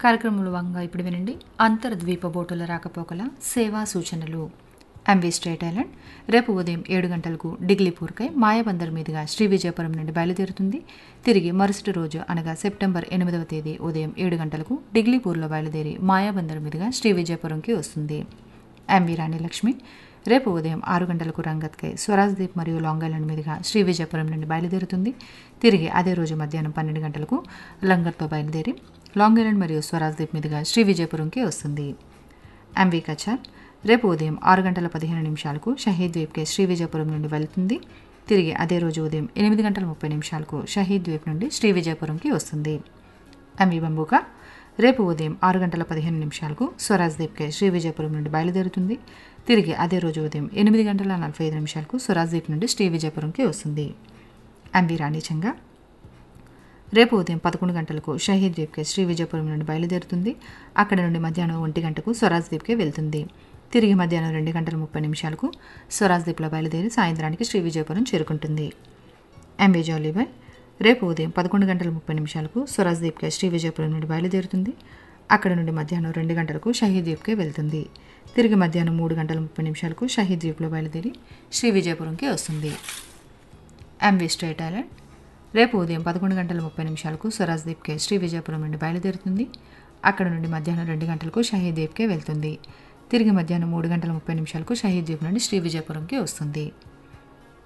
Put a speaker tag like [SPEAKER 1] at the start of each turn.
[SPEAKER 1] కార్యక్రమంలో భాగంగా ఇప్పుడు వినండి అంతర్ద్వీప బోటుల రాకపోకల సేవా సూచనలు ఎంవి స్టేట్ ఐలాండ్ రేపు ఉదయం ఏడు గంటలకు డిగ్లీపూర్కై మాయాబందర్ మీదుగా శ్రీ విజయపురం నుండి బయలుదేరుతుంది తిరిగి మరుసటి రోజు అనగా సెప్టెంబర్ ఎనిమిదవ తేదీ ఉదయం ఏడు గంటలకు డిగ్లీపూర్లో బయలుదేరి మాయాబందర్ మీదుగా శ్రీ విజయపురంకి వస్తుంది ఎంవి రాణి లక్ష్మి రేపు ఉదయం ఆరు గంటలకు రంగత్కై స్వరాజ్ దీప్ మరియు లాంగ్ ఐలాండ్ మీదుగా శ్రీ విజయపురం నుండి బయలుదేరుతుంది తిరిగి అదే రోజు మధ్యాహ్నం పన్నెండు గంటలకు లంగర్తో బయలుదేరి లాంగ్ ఐలాండ్ మరియు స్వరాజ్ దీప్ మీదుగా శ్రీ విజయపురంకి వస్తుంది ఎంవి కచార్ రేపు ఉదయం ఆరు గంటల పదిహేను నిమిషాలకు షహీద్ ద్వీప్కే శ్రీ విజయపురం నుండి వెళ్తుంది తిరిగి అదే రోజు ఉదయం ఎనిమిది గంటల ముప్పై నిమిషాలకు షహీద్ ద్వీప్ నుండి శ్రీ విజయపురంకి వస్తుంది ఎంవి బంబూకా రేపు ఉదయం ఆరు గంటల పదిహేను నిమిషాలకు స్వరాజ్ దీప్కే శ్రీ విజయపురం నుండి బయలుదేరుతుంది తిరిగి అదే రోజు ఉదయం ఎనిమిది గంటల నలభై ఐదు నిమిషాలకు స్వరాజ్ దీప్ నుండి శ్రీ విజయపురంకి వస్తుంది ఎంవి రాణిచంగా రేపు ఉదయం పదకొండు గంటలకు షహీద్ ద్వీప్కే శ్రీ విజయపురం నుండి బయలుదేరుతుంది అక్కడ నుండి మధ్యాహ్నం ఒంటి గంటకు స్వరాజ్ ద్వీప్కే వెళ్తుంది తిరిగి మధ్యాహ్నం రెండు గంటల ముప్పై నిమిషాలకు స్వరాజ్ ద్వీప్లో బయలుదేరి సాయంత్రానికి శ్రీ విజయపురం చేరుకుంటుంది ఎంబీ జాలీబాయ్ రేపు ఉదయం పదకొండు గంటల ముప్పై నిమిషాలకు స్వరాజ్ దీప్కే శ్రీ విజయపురం నుండి బయలుదేరుతుంది అక్కడ నుండి మధ్యాహ్నం రెండు గంటలకు షహీద్ ద్వీప్కే వెళ్తుంది తిరిగి మధ్యాహ్నం మూడు గంటల ముప్పై నిమిషాలకు షహీద్ ద్వీప్లో బయలుదేరి శ్రీ విజయపురంకి వస్తుంది ఎంవి స్ట్రేట్ ఐలాండ్ రేపు ఉదయం పదకొండు గంటల ముప్పై నిమిషాలకు స్వరాజ్ దీప్కే శ్రీ విజయపురం నుండి బయలుదేరుతుంది అక్కడ నుండి మధ్యాహ్నం రెండు గంటలకు షహీద్ దీప్కే వెళ్తుంది తిరిగి మధ్యాహ్నం మూడు గంటల ముప్పై నిమిషాలకు షహీద్ ద్వీప్ నుండి శ్రీ విజయపురంకి వస్తుంది